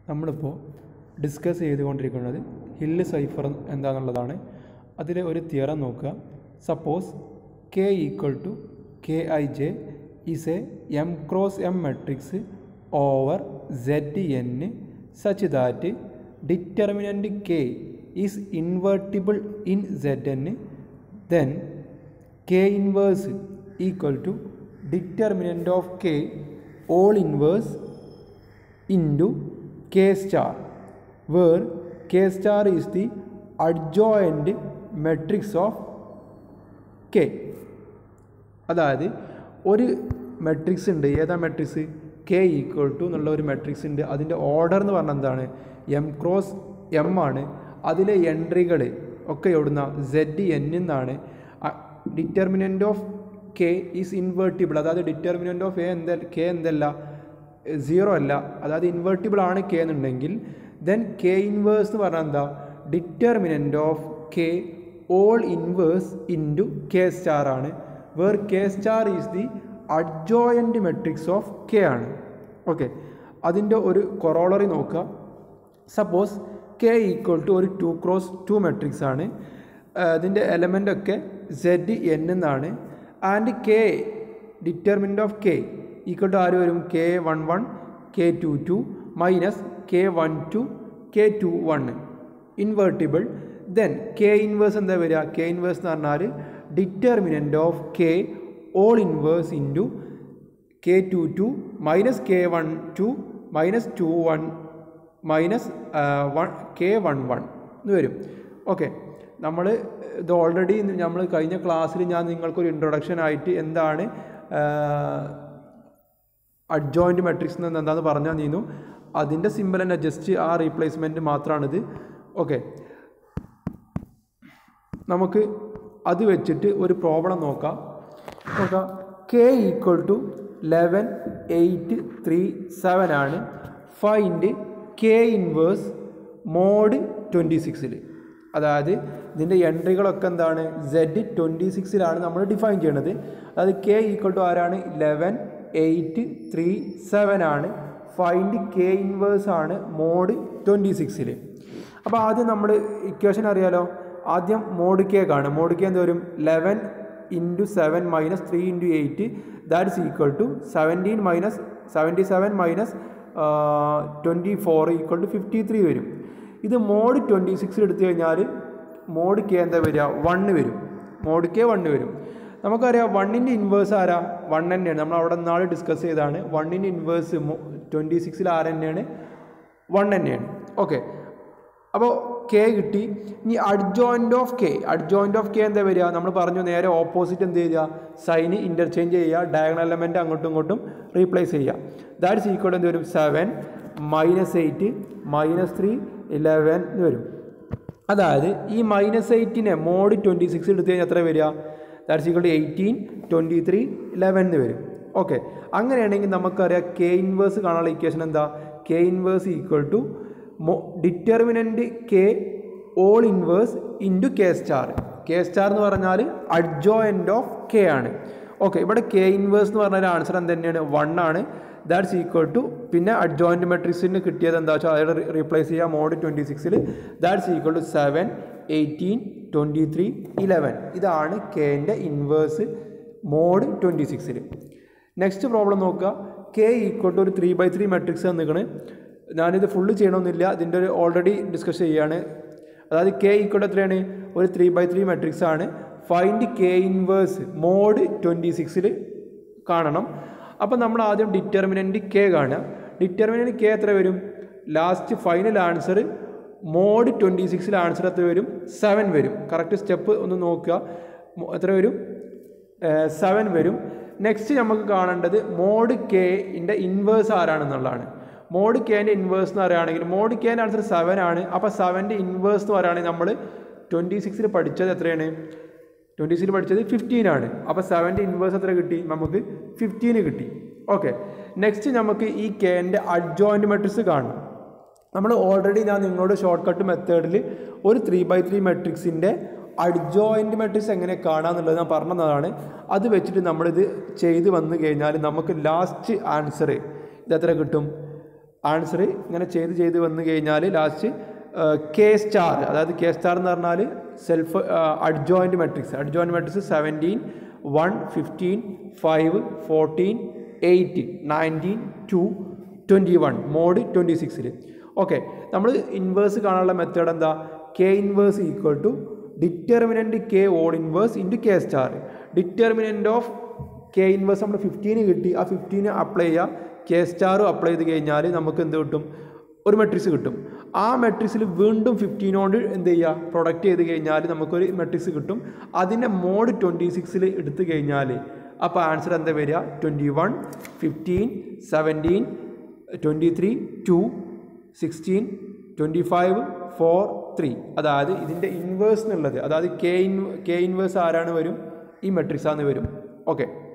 നമ്മളിപ്പോൾ ഡിസ്കസ് ചെയ്തുകൊണ്ടിരിക്കുന്നത് hill cipher എന്താണെന്നുള്ളതാണ് അതിലെ ഒരു തിയറം നോക്കുക suppose K equal to K I J is a M cross M matrix over Z N such that determinant K is invertible in Z N then K inverse equal to determinant of K all inverse into K star where K star is the adjoint matrix of K അതായത് ഒരു matrix ഉണ്ട് ഏതാ matrix K equal to എന്നുള്ള ഒരു matrix ഉണ്ട് അതിൻ്റെ order എന്ന് പറഞ്ഞാൽ എന്താണ് എം ക്രോസ് എം ആണ് അതിലെ എൻട്രികൾ ഒക്കെ എവിടുന്ന സെഡ് എൻ എന്നാണ് determinant of K is invertible അതായത് ഡിറ്റർമിനൻ്റ് ഓഫ് എ എന്ത കെ എന്തല്ല സീറോ അല്ല അതായത് ഇൻവേർട്ടിബിൾ ആണ് കെ എന്നുണ്ടെങ്കിൽ ദെൻ കെ ഇൻവേഴ്സ് എന്ന് പറഞ്ഞാൽ എന്താ determinant of K all inverse into K star ആണ് where K star is the adjoint matrix of K ആണ് ഓക്കെ അതിൻ്റെ ഒരു കൊറോളറി നോക്കുക സപ്പോസ് കെ ഈക്വൽ ടു ഒരു ടു ക്രോസ് ടു മെട്രിക്സ് ആണ് അതിൻ്റെ എലമെൻ്റ് ഒക്കെ സെഡ് എൻ എന്നാണ് and K determinant of K equal to ആര് വരും K one one K two two minus K one two K two one invertible then K inverse എന്താ വരിക K inverse എന്ന് പറഞ്ഞാൽ determinant of K all inverse into K two two minus K one two minus two one minus one K one one എന്ന് വരും okay നമ്മൾ ഇത് already നമ്മൾ കഴിഞ്ഞ ക്ലാസ്സിൽ ഞാൻ നിങ്ങൾക്കൊരു ഇൻട്രൊഡക്ഷൻ ആയിട്ട് എന്താണ് അഡ്ജോയിൻറ്റ് മെട്രിക്സ് എന്ന് എന്താണെന്ന് പറഞ്ഞാൽ നീന്നു അതിൻ്റെ സിമ്പിൾ തന്നെ ജസ്റ്റ് ആ റീപ്ലേസ്മെൻറ്റ് മാത്രമാണിത് ഓക്കെ നമുക്ക് അത് വെച്ചിട്ട് ഒരു പ്രോബ്ലം നോക്കാം നോക്കാം K equal to eleven eight three seven ആണ് find K inverse mod twenty സിക്സിൽ അതായത് ഇതിൻ്റെ എൻട്രികളൊക്കെ എന്താണ് സെഡ് ട്വൻറ്റി സിക്സിലാണ് നമ്മൾ ഡിഫൈൻ ചെയ്യണത് അതായത് കെ ഈക്വൽ ടു ആരാണ് ലെവൻ എയ്റ്റ് ത്രീ സെവൻ ആണ് ഫൈൻഡ് കെ ഇൻവേഴ്സ് ആണ് മോഡ് ട്വൻറ്റി സിക്സിൽ അപ്പോൾ ആദ്യം നമ്മൾ ഇക്വേഷൻ അറിയാലോ ആദ്യം മോഡ് കെ കാണും മോഡ് കെ എന്ത് വരും eleven into seven minus three into eight that is equal to seventeen minus seventy seven minus twenty four equal to fifty three വരും ഇത് മോഡ് ട്വൻറ്റി സിക്സിൽ എടുത്തു കഴിഞ്ഞാൽ മോഡ് കെ എന്താ വരിക വണ്ണ് വരും മോഡ് കെ വണ്ണ് വരും നമുക്കറിയാം വണ്ണിൻ്റെ ഇൻവേഴ്സ് ആരാ വൺ തന്നെയാണ് നമ്മൾ അവിടെ നാളെ ഡിസ്കസ് ചെയ്താണ് വണ്ണിൻ്റെ ഇൻവേഴ്സ് ട്വൻറ്റി സിക്സിൽ ആര് തന്നെയാണ് വൺ തന്നെയാണ് ഓക്കെ അപ്പോൾ കെ കിട്ടി ഇനി adjoint of K adjoint of K എന്താ വരിക നമ്മൾ പറഞ്ഞു നേരെ ഓപ്പോസിറ്റ് എന്ത് ചെയ്യുക സൈന് ഇൻ്റർചേഞ്ച് ചെയ്യുക ഡയഗണൽ എലമെൻറ്റ് അങ്ങോട്ടും ഇങ്ങോട്ടും റീപ്ലേസ് ചെയ്യുക ദാറ്റ്സ് ഈക്വൽ എന്ത് വരും seven minus eight minus three eleven എന്ന് വരും അതായത് ഈ മൈനസ് എയ്റ്റിനെ മോഡ് ട്വൻറ്റി സിക്സ് എടുത്തു കഴിഞ്ഞാൽ എത്ര വരിക that's equal to eighteen twenty three eleven എന്ന് വരും ഓക്കെ അങ്ങനെയാണെങ്കിൽ നമുക്കറിയാം കെ ഇൻവേഴ്സ് കാണാനുള്ള ഇക്വേഷൻ എന്താ കെ ഇൻവേഴ്സ് ഈക്വൽ ടു മോ determinant K all inverse into K star K star എന്ന് പറഞ്ഞാൽ അഡ്ജോയിൻ്റ് ഓഫ് കെ ആണ് ഓക്കെ ഇവിടെ കെ ഇൻവേഴ്സ് എന്ന് പറഞ്ഞാൽ ആൻസർ എന്ത് തന്നെയാണ് വൺ ആണ് ദാറ്റ്സ് ഈക്വൽ ടു പിന്നെ അഡ്ജോയിൻ്റ് മെട്രിക്സിന് കിട്ടിയത് എന്താ വെച്ചാൽ അതായത് റീപ്ലേസ് ചെയ്യുക മോഡ് ട്വൻറ്റി സിക്സിൽ that's equal to seven eighteen twenty three eleven ഇതാണ് കെൻ്റെ ഇൻവേഴ്സ് മോഡ് ട്വൻറ്റി സിക്സിൽ നെക്സ്റ്റ് പ്രോബ്ലം നോക്കുക കെ ഈക്വൽ ടു ഒരു ത്രീ ബൈ ത്രീ മെട്രിക്സ് തന്നിക്കണ് ഞാനിത് ഫുള്ള് ചെയ്യണമെന്നില്ല ഇതിൻ്റെ ഒരു ഓൾറെഡി ഡിസ്കസ് ചെയ്യുകയാണ് അതായത് കെ ഈക്വൽ എത്രയാണ് ഒരു ത്രീ ബൈ ത്രീ മെട്രിക്സ് ആണ് find K inverse mod twenty സിക്സിൽ കാണണം അപ്പോൾ നമ്മൾ ആദ്യം ഡിറ്റർമിനൻറ്റ് കെ കാണുക ഡിറ്റർമിനൻറ്റ് കെ എത്ര വരും last final answer mod twenty സിക്സിൽ ആൻസർ എത്ര വരും സെവൻ വരും കറക്റ്റ് സ്റ്റെപ്പ് ഒന്ന് നോക്കുക എത്ര വരും സെവൻ വരും നെക്സ്റ്റ് നമുക്ക് കാണേണ്ടത് മോഡ് കെൻ്റെ ഇൻവേഴ്സ് ആരാണെന്നുള്ളതാണ് മോഡ് കെൻ്റെ ഇൻവേഴ്സ് എന്ന് പറയുകയാണെങ്കിൽ മോഡ് കെൻ്റെ ആൻസർ സെവൻ ആണ് അപ്പോൾ സെവൻ്റെ ഇൻവേഴ്സ് എന്ന് പറയുകയാണെങ്കിൽ നമ്മൾ ട്വൻറ്റി സിക്സിൽ പഠിച്ചത് എത്രയാണ് ട്വൻറ്റി സിക്സിൽ പഠിച്ചത് ഫിഫ്റ്റീൻ ആണ് അപ്പോൾ സെവൻ്റെ ഇൻവേഴ്സ് എത്ര കിട്ടി നമുക്ക് ഫിഫ്റ്റീന് കിട്ടി ഓക്കെ നെക്സ്റ്റ് നമുക്ക് ഈ കെൻ്റെ അഡ്ജോയിൻ്റ് മെട്രിക്സ് കാണണം നമ്മൾ ഓൾറെഡി ഞാൻ നിങ്ങളോട് ഷോർട്ട് കട്ട് മെത്തേഡിൽ ഒരു ത്രീ ബൈ ത്രീ മെട്രിക്സിൻ്റെ അഡ്ജോയിൻ്റ് മെട്രിക്സ് എങ്ങനെ കാണാമെന്നുള്ളത് ഞാൻ പറഞ്ഞതാണ് അത് വെച്ചിട്ട് നമ്മളിത് ചെയ്ത് വന്നു കഴിഞ്ഞാൽ നമുക്ക് ലാസ്റ്റ് ആൻസർ ഇതെത്ര കിട്ടും ആൻസർ ഇങ്ങനെ ചെയ്ത് ചെയ്ത് വന്നു കഴിഞ്ഞാൽ ലാസ്റ്റ് കെ സ്റ്റാർ അതായത് കെ സ്റ്റാർ എന്ന് പറഞ്ഞാൽ self adjoint matrix adjoint matrix seventeen one fifteen five fourteen eight nineteen two twenty one mod twenty സിക്സിൽ ഓക്കെ നമ്മൾ ഇൻവേഴ്സ് കാണാനുള്ള മെത്തേഡ് എന്താ K inverse equal to determinant K all inverse into K star determinant of K inverse നമ്മൾ ഫിഫ്റ്റീന് കിട്ടി ആ ഫിഫ്റ്റീന് apply ചെയ്യുക കെ സ്റ്റാറും അപ്ലൈ ചെയ്ത് കഴിഞ്ഞാൽ നമുക്ക് എന്ത് കിട്ടും ഒരു മെട്രിക്സ് കിട്ടും ആ മെട്രിക്സിൽ വീണ്ടും ഫിഫ്റ്റീനോട് എന്ത് ചെയ്യുക പ്രൊഡക്റ്റ് ചെയ്ത് കഴിഞ്ഞാൽ നമുക്കൊരു മെട്രിക്സ് കിട്ടും അതിനെ മോഡ് ട്വൻറ്റി സിക്സിൽ എടുത്തു കഴിഞ്ഞാൽ അപ്പോൾ ആൻസർ എന്താ വരിക twenty one fifteen seventeen twenty three two sixteen twenty five four three അതായത് ഇതിൻ്റെ ഇൻവേഴ്സ് എന്നുള്ളത് അതായത് കെ ഇൻ കെ ഇൻവേഴ്സ് ആരാണ് വരും ഈ മെട്രിക്സ് ആണ് വരും ഓക്കെ